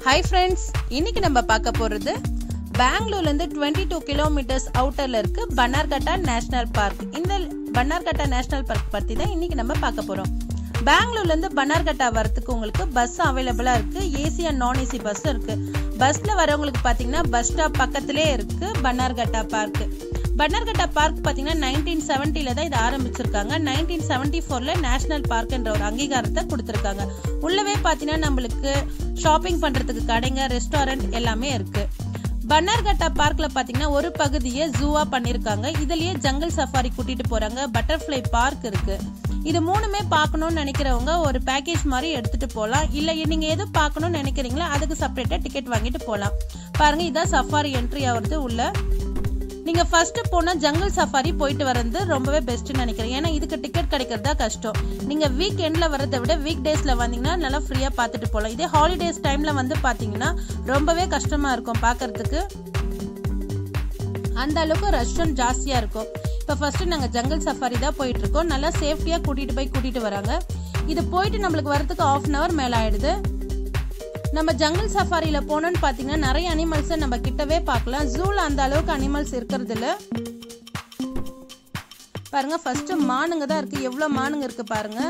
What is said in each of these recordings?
hi friends இன்னைக்கு நம்ம பார்க்க போறது பெங்களூர்லேருந்து டுவெண்ட்டி டூ கிலோமீட்டர்ஸ் அவுட்டர்ல இருக்கு பன்னார்கட்டா நேஷனல் பார்க் இந்த பன்னார்கட்டா நேஷனல் பார்க் பத்தி தான் இன்னைக்கு நம்ம பார்க்க போறோம் பெங்களூர்லேருந்து பன்னார்கட்டா வரதுக்கு உங்களுக்கு பஸ் அவைலபிளா இருக்கு AC and non AC bus இருக்கு பஸ்ல வரவங்களுக்கு பாத்தீங்கன்னா பஸ் ஸ்டாப் பக்கத்திலே இருக்கு பன்னார்கட்டா பார்க் பன்னார்கட்டா பார்க் பாத்தீங்கன்னா நைன்டீன் செவன்டில தான் இது ஆரம்பிச்சிருக்காங்க நைன்டீன் செவன்டி ஃபோர்ல நேஷனல் பார்க் என்ற ஒரு அங்கீகாரத்தை கொடுத்திருக்காங்க உள்ளவே பாத்தீங்கன்னா நம்மளுக்கு ஷாப்பிங் பண்றதுக்கு கடைங்க ரெஸ்டாரண்ட் எல்லாமே இருக்கு பன்னார்கட்டா பார்க்ல பாத்தீங்கன்னா ஒரு பகுதியை ஜூவா பண்ணிருக்காங்க இதுலயே ஜங்கல் சஃபாரி கூட்டிட்டு போறாங்க பட்டர்ஃப்ளை பார்க் இருக்கு இது மூணுமே பார்க்கணும்னு நினைக்கிறவங்க ஒரு பேக்கேஜ் மாதிரி எடுத்துட்டு போகலாம் இல்ல நீங்க எது பார்க்கணும்னு நினைக்கிறீங்களோ அதுக்கு செப்பரேட்டா டிக்கெட் வாங்கிட்டு போகலாம் பாருங்க இதான் சஃபாரி என்ட்ரி ஆகுறது உள்ள நீங்க ஃபர்ஸ்ட் போனா ஜங்கல் சஃபாரி போயிட்டு வரது ரொம்பவே பெஸ்ட்னு நினைக்கிறேன் ஏன்னா இதுக்கு டிக்கெட் கிடைக்கிறதா கஷ்டம் நீங்க வீக் எண்ட்ல வரதை விட வீக் டேஸ்ல வந்தீங்கன்னா நல்லா ஃப்ரீயா பார்த்துட்டு போகலாம் இதே ஹாலிடேஸ் டைம்ல வந்து பாத்தீங்கன்னா ரொம்பவே கஷ்டமா இருக்கும் பார்க்கிறதுக்கு அந்த அளவுக்கு ரஷ்ஷன் ஜாஸ்தியா இருக்கும் இப்போ ஃபர்ஸ்ட் நாங்க ஜங்கல் சஃபாரி தான் போயிட்டு இருக்கோம் நல்லா சேஃப்டியா கூட்டிட்டு போய் கூட்டிட்டு வராங்க இது போயிட்டு நம்மளுக்கு வரதுக்கு ஆஃப் அன் அவர் மேல ஆயிடுது நம்ம ஜங்கல் சஃபாரியில போனோம்னு பாத்தீங்கன்னா நிறைய அனிமல்ஸை நம்ம கிட்டவே பார்க்கலாம் ஜூல அந்த அளவுக்கு அனிமல்ஸ் இருக்கிறது இல்ல பாருங்க ஃபர்ஸ்ட் மானுங்க தான் இருக்கு எவ்வளவு மானுங்க இருக்கு பாருங்க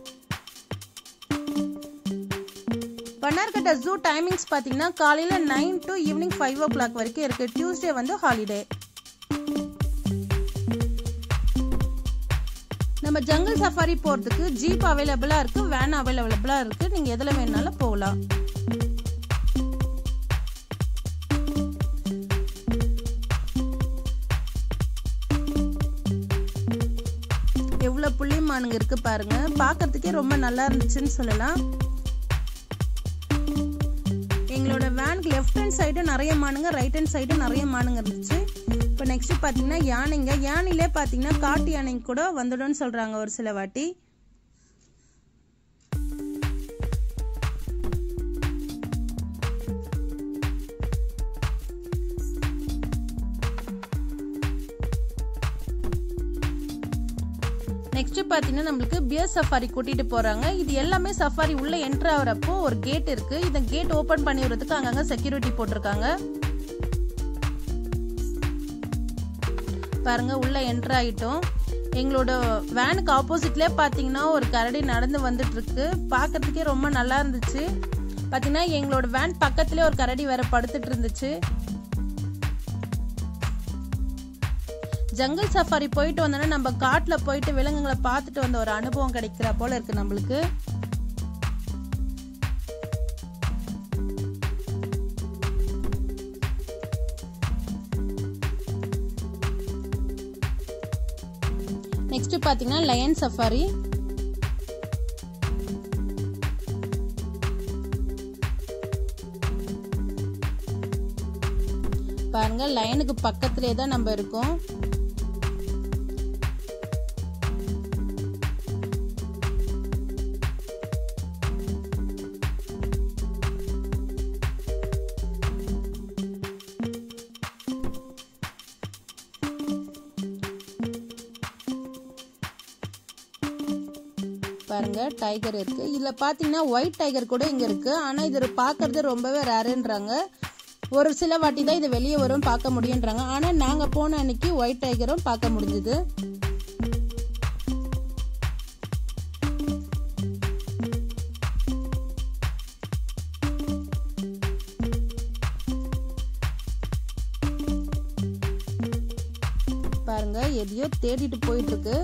பன்னார்கட்டா ஜூ டைமிங்ஸ் பாத்தீங்கன்னா காலையில nine to evening five o'clock வரைக்கும் இருக்கு டியூஸ்டே வந்து ஹாலிடே நம்ம ஜங்கல் சஃபாரி போறதுக்கு ஜீப் அவைலபிளா இருக்கு வேன் அவைலபிளா இருக்கு நீங்க எதுல வேணாலும் போகலாம் எவ்வளவு புள்ளி மானுங்க இருக்கு பாருங்க பாக்கிறதுக்கே ரொம்ப நல்லா இருந்துச்சுன்னு சொல்லலாம் எங்களோட வேனுக்கு லெஃப்ட் ஹேண்ட் சைடு நிறைய மானுங்க ரைட் ஹேண்ட் சைடு நிறைய மானுங்க இருந்துச்சு இப்போ நெக்ஸ்ட் பாத்தீங்கன்னா யானைங்க யானையிலே பாத்தீங்கன்னா காட்டு யானைங்க கூட வந்துடும்னு சொல்றாங்க ஒரு சில வாட்டி நெக்ஸ்ட் பாத்தீங்கன்னா நம்மளுக்கு பியர் சஃபாரி கூட்டிட்டு போறாங்க இது எல்லாமே சஃபாரி உள்ள என்ட்ரு ஆகுறப்போ ஒரு கேட் இருக்கு இந்த கேட் ஓபன் பண்ணி விடுறதுக்கு அங்கங்க செக்யூரிட்டி போட்டிருக்காங்க பாருங்க உள்ள என்ட்ரு ஆயிட்டோம் எங்களோட வேனுக்கு ஆப்போசிட்லேயே பார்த்தீங்கன்னா ஒரு கரடி நடந்து வந்துட்டு இருக்கு பார்க்கறதுக்கே ரொம்ப நல்லா இருந்துச்சு பார்த்தீங்கன்னா எங்களோட வேன் பக்கத்துலேயே ஒரு கரடி வேற படுத்துட்டு இருந்துச்சு ஜங்கல் சஃபாரி போயிட்டு வந்தோன்னா நம்ம காட்டில் போயிட்டு விலங்குகளை பார்த்துட்டு வந்த ஒரு அனுபவம் கிடைக்கிற போல இருக்கு நம்மளுக்கு நெக்ஸ்ட் பாத்தீங்கன்னா லயன் சஃபாரி பாருங்க லயனுக்கு பக்கத்திலே தான் நம்ம இருக்கோம் பாருங்க டைகர் இருக்கு இதுல பாத்தீங்கன்னா ஒயிட் டைகர் கூட இங்க இருக்கு ஆனா இது பாக்குறது ரொம்பவே ரேருன்றாங்க ஒரு சில வாட்டி தான் இது வெளியே வரும் பார்க்க முடியுன்றாங்க ஆனா நாங்க போன அன்னைக்கு ஒயிட் டைகரும் பார்க்க முடிஞ்சது பாருங்க எதையோ தேடிட்டு போயிட்டு இருக்கு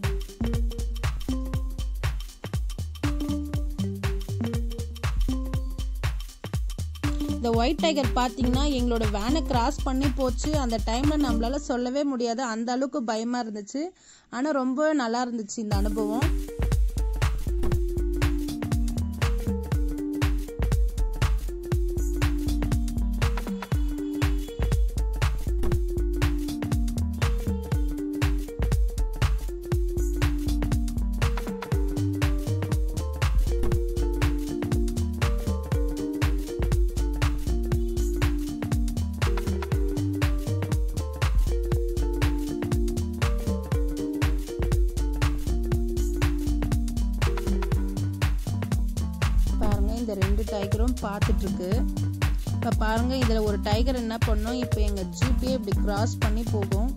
இந்த ஒயிட் டைகர் பார்த்தீங்கன்னா எங்களோட வேனை கிராஸ் பண்ணி போச்சு அந்த டைம்ல நம்மளால சொல்லவே முடியாது அந்த அளவுக்கு பயமா இருந்துச்சு ஆனா ரொம்ப நல்லா இருந்துச்சு இந்த அனுபவம் இந்த ரெண்டு டைகரும் பார்த்துட்டு இருக்கு இப்போ பாருங்கள் இதில் ஒரு டைகர் என்ன பண்ணோம் இப்போ எங்கள் ஜிபே இப்படி கிராஸ் பண்ணி போகும்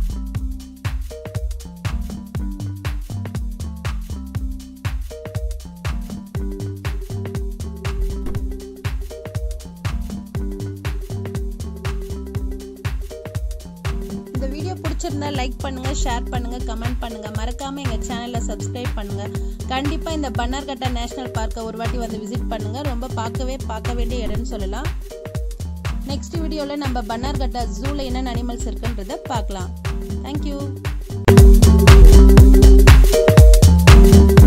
இந்த வீடியோ பிடிச்சிருந்தா லைக் பண்ணுங்க ஷேர் பண்ணுங்க கமெண்ட் பண்ணுங்க மறக்காம எங்க சேனலை சப்ஸ்கிரைப் பண்ணுங்க கண்டிப்பா இந்த பன்னார்கட்டா நேஷனல் பார்க்கை ஒரு வாட்டி வந்து விசிட் பண்ணுங்க ரொம்ப பார்க்கவே பார்க்க வேண்டிய இடம்னு சொல்லலாம் நெக்ஸ்ட் வீடியோவில் நம்ம பன்னார்கட்டா ஜூவில் என்னென்ன அனிமல்ஸ் இருக்குன்றத பார்க்கலாம் தேங்க்யூ